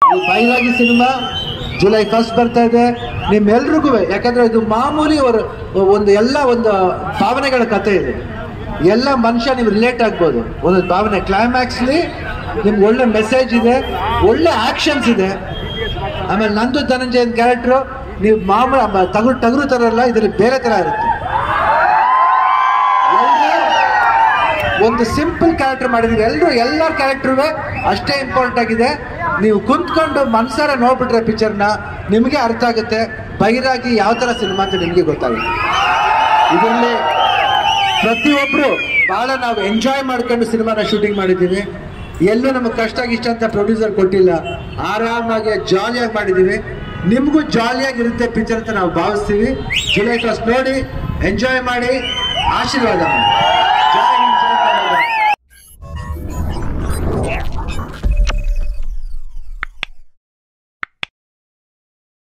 ಈ ಬೈಲಾಗಿ cinema July first ಬರ್ತಾ ಇದೆ ನಿಮ್ಮೆಲ್ರಿಗೂ ಯಾಕಂದ್ರೆ ಇದು ಮಾಮೂಲಿ ಅವರು ಒಂದು ಎಲ್ಲ ಒಂದು ಭಾವನೆಗಳ ಕಥೆ ಇದೆ ಎಲ್ಲ ಮನುಷ್ಯ ನೀವು ರಿಲೇಟ್ ಆಗ್ಬೋದು ಒಂದು ಭಾವನೆ ಕ್ಲೈಮ್ಯಾಕ್ಸ್ಲಿ ನಿಮ್ಗೆ ಒಳ್ಳೆ ಮೆಸೇಜ್ ಇದೆ ಒಳ್ಳೆ ಆಕ್ಷನ್ಸ್ ಇದೆ ಆಮೇಲೆ ನಂದು ಧನಂಜಯನ್ ಕ್ಯಾರೆಕ್ಟ್ರು ನೀವು ಮಾಮೂಲಿ ಅಮ್ಮ- ತಗರು ಟಗರು ಥರ ಅಲ್ಲ ಇದರಲ್ಲಿ ಬೇರೆ ಥರ ಇರುತ್ತೆ ಎಲ್ರೂ ಒಂದು ಸಿಂಪಲ್ ಕ್ಯಾರೆಕ್ಟರ್ ಮಾಡಿದೀವಿ ಎಲ್ಲರೂ ಎಲ್ಲ ಕ್ಯಾರೆಕ್ಟರ್ ಅಷ್ಟೇ ಇಂಪಾರ್ಟೆಂಟ್ ಆಗಿದೆ ನೀವು ಕುಂತ್ಕೊಂಡು ಮನ್ಸಾರ ನೋಡ್ಬಿಟ್ರೆ ಪಿಕ್ಚರ್ನ ನಿಮಗೆ ಅರ್ಥ ಆಗುತ್ತೆ ಬೈರಾಗಿ ಯಾವ ತರ ಸಿನಿಮಾ ಅಂತ ನಿಮಗೆ ಗೊತ್ತಾಗುತ್ತೆ ಇದರಲ್ಲಿ ಪ್ರತಿಯೊಬ್ರು ಬಹಳ ನಾವು ಎಂಜಾಯ್ ಮಾಡ್ಕೊಂಡು ಸಿನಿಮಾನ ಶೂಟಿಂಗ್ ಮಾಡಿದ್ದೀವಿ ಎಲ್ಲೂ ನಮಗೆ ಕಷ್ಟ ಗಿಷ್ಟ ಅಂತ ಪ್ರೊಡ್ಯೂಸರ್ ಕೊಟ್ಟಿಲ್ಲ ಆರಾಮಾಗಿ ಜಾಲಿಯಾಗಿ ಮಾಡಿದ್ದೀವಿ ನಿಮಗೂ ಜಾಲಿಯಾಗಿ ಇರುತ್ತೆ ಪಿಕ್ಚರ್ ಅಂತ ನಾವು ಭಾವಿಸ್ತೀವಿ ಜುಲೈ ಫಸ್ಟ್ ನೋಡಿ ಎಂಜಾಯ್ ಮಾಡಿ ಆಶೀರ್ವಾದ ಮಾಡಿ